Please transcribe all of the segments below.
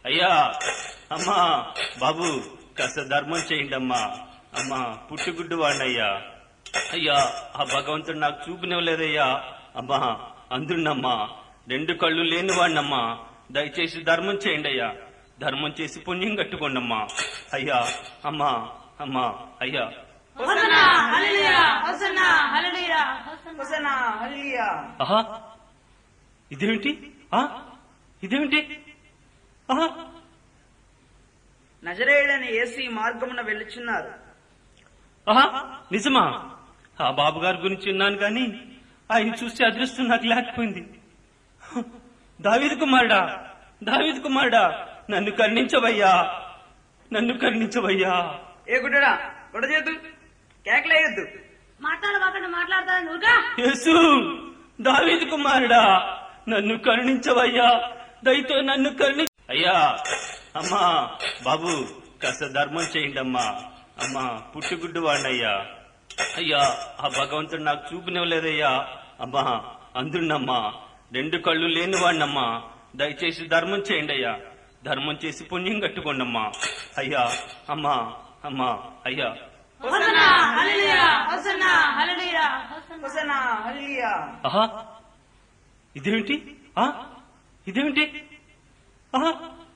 అయ్యా అమ్మా బాబు కాస్త ధర్మం చేయండి అమ్మా అమ్మా పుట్టుగుడ్డు వాడినయ్యా అయ్యా ఆ భగవంతుడు నాకు చూపునివ్వలేదయ్యా అమ్మా అందున్నమ్మా రెండు కళ్ళు లేని వాడినమ్మా దయచేసి ధర్మం చేయండి అయ్యా ధర్మం చేసి పుణ్యం కట్టుకోండమ్మా అయ్యా అమ్మా అమ్మా అయ్యా హోసనా హల్లెలూయా హోసనా హల్లెలూయా హోసనా హల్లెలూయా ఆహా ఇదేమిటి ఆ ఇదేమిటి ఆహా నజరేయుడని యేసు ఈ మార్గమున వెళ్ళుచున్నారు ఆహా నిజమా ఆ బాబు గారి గురించి విన్నాను కానీ ఆయన చూస్తే అదృష్టం నాకు లేకపోయింది హ, దావీదు కుమారుడా దావీదు కుమారుడా నన్ను కరుణించవయ్యా నన్ను కరుణించవయ్యా ఏ గుడ్డడా గొడవ చేయొద్దు కేకలేయొద్దు మాట్లాడబాకండి మాట్లాడతా నువ్వుగా యేసు దావీదు కుమారుడా నన్ను కరుణించవయ్యా దయతో నన్ను కరుణి అయ్యా అమ్మా బాబు కాస్త ధర్మం చేయండి అమ్మా అమ్మా పుట్టుగుడ్డు వాడినయ్యా అయ్యా ఆ భగవంతుడు నాకు చూపునివ్వలేదయ్యా అమ్మా అందున్నమ్మా రెండు కళ్ళు లేని వాడినమ్మా దయచేసి ధర్మం చేయండి అయ్యా ధర్మం చేసి పుణ్యం కట్టుకోండమ్మా అయ్యా అమ్మా అమ్మా అయ్యా హోసనా హల్లెలూయా హోసనా హల్లెలూయా హోసనా హల్లెలూయా ఆహా ఇదేమిటి ఆ ఇదేమిటి ఆహా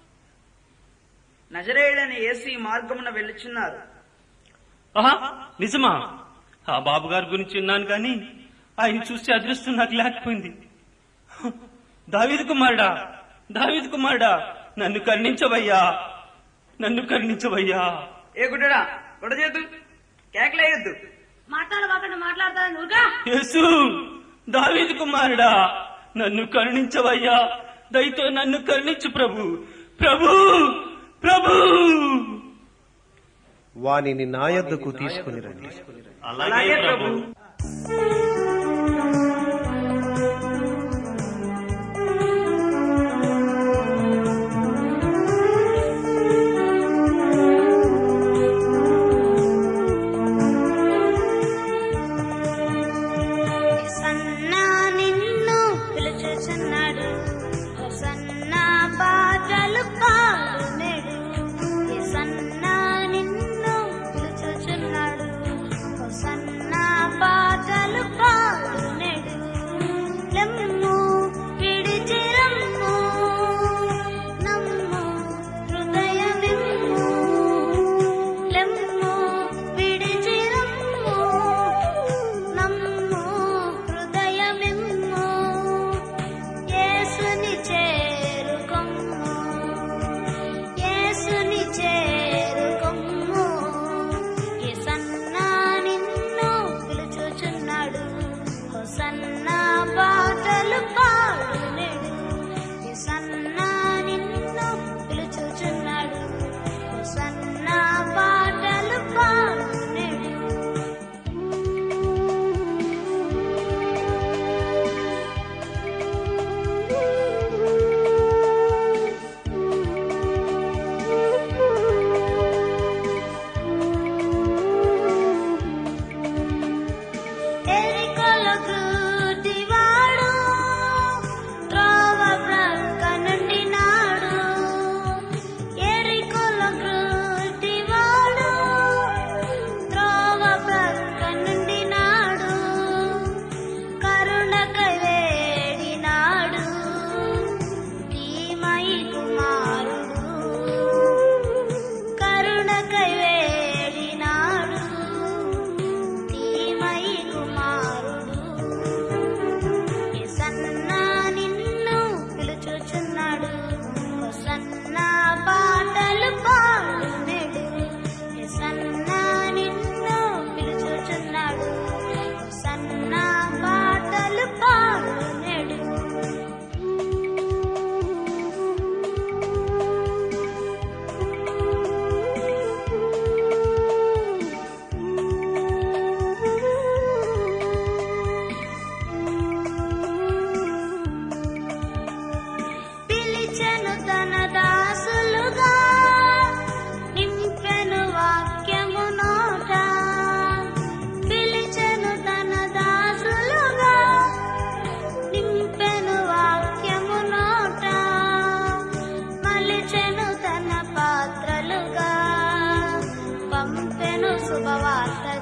నజరేయుడని యేసు ఈ మార్గమున వెళ్ళుచున్నారు ఆహా నిజమా ఆ బాబు గారి గురించి విన్నాను కానీ ఆయన చూస్తే అదృష్టం నాకు లేకపోయింది హ, దావీదు కుమారుడా దావీదు కుమారుడా నన్ను కరుణించవయ్యా నన్ను కరుణించవయ్యా ఏ గుడ్డడా గొడవ చేయొద్దు కేకలేయొద్దు మాట్లాడబాకండి మాట్లాడతా నువ్వుగా యేసు దావీదు కుమారుడా నన్ను కరుణించవయ్యా దయతో నన్ను కరుణించు ప్రభు ప్రభు ప్రభు వానిని నా యొద్దకు తీసుకుని రండి అలాగే ప్రభు సన్నా నిన్ను పిలుచుచున్నాడు సన్నా పాటలు పాడునేడు సన్నా నిన్ను పిలుచుచున్నాడు సన్నా పాటలు పాడు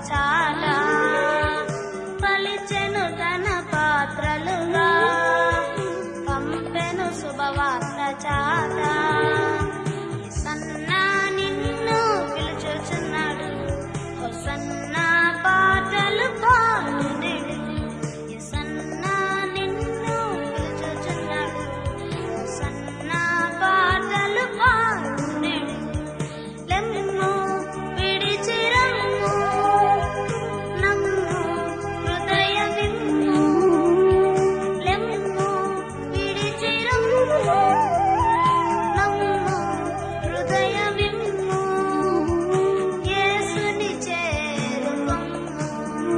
చాలా పలిచెను తన పాత్రలుగా పంపెను శుభవార్త చాలా సన్నా నిన్ను పిలుచుచున్నాడు హొసన్నా పాటలు పాడునేడు సన్నా నిన్ను పిలుచుచున్నాడు హొసన్నా పాటలు పాడునేడు లెమ్ము విడిచిరమ్ము నమ్ము హృదయమిమ్ము లెమ్ము విడిచిరమ్ము నమ్ము హృదయమిమ్ము యేసుని చేరుకొమ్ము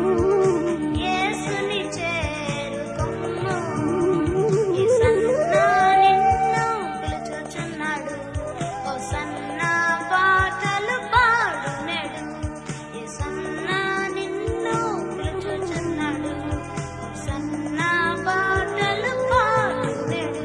యేసుని చేరుకొమ్ము యేసన్నా నిన్ను పిలుచుచున్నాడు ఓ సన్నా పాటలు పాడునేడు యేసన్నా నిన్ను పిలుచుచున్నాడు ఓ సన్నా పాటలు పాడునేడు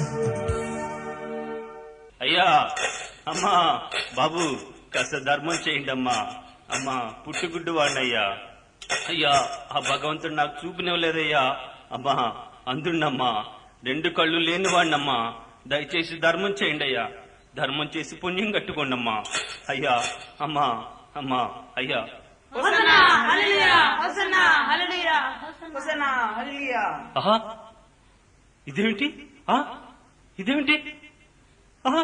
అయ్యా అమ్మా బాబు కాస్త ధర్మం చేయండి అమ్మా అమ్మా పుట్టుగుడ్డు వాడినయ్యా అయ్యా ఆ భగవంతుడు నాకు చూపునివ్వలేదయ్యా అమ్మా అందుండమ్మా రెండు కళ్ళు లేని వాడినమ్మా దయచేసి ధర్మం చేయండి అయ్యా ధర్మం చేసి పుణ్యం కట్టుకోండమ్మా అయ్యా అమ్మా అమ్మా అయ్యా హోసన్నా హల్లెలూయా హోసన్నా హల్లెలూయా హోసన్నా హల్లెలూయా ఆహా ఇదేమిటి ఆ ఇదేమిటి ఆహా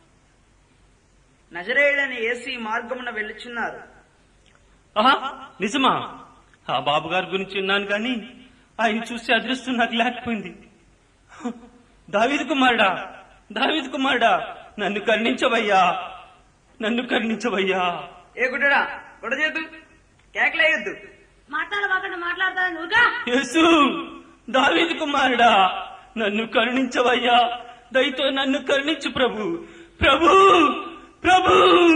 నజరేయుడని ఏసీ మార్గమున వెళ్ళుచున్నారు ఆహా నిజమా ఆ బాబు గారి గురించి విన్నాను కానీ ఆయన చూసి అదృష్టం నాకు లేకపోయింది దావీదు కుమారుడా దావీదు కుమారుడా నన్ను కరుణించవయ్యా నన్ను కరుణించవయ్యా ఏ గుడ్డడా గొడ చేద్దు కేకలేయొద్దు మాట్లాడబాకండి మాట్లాడతా నువ్వుగా యేసు దావీదు కుమారుడా నన్ను కరుణించవయ్యా దయతో నన్ను కరుణించు ప్రభు ప్రభు ప్రభు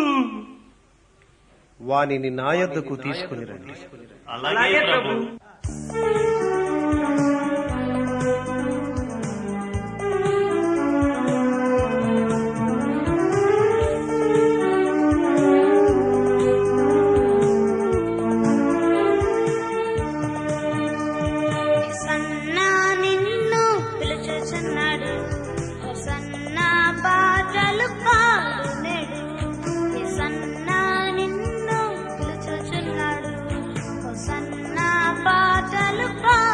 వానిని నా యొద్దకు తీసుకుని రండి అలాగే ప్రభు సన్నా నిన్ను పిలుచుచున్నాడు సన్నా పాటలు పాడునేడు సన్నా నిన్ను పిలుచుచున్నాడు సన్నా పాటలు పాడు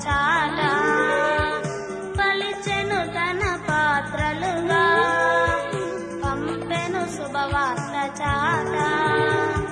చాలు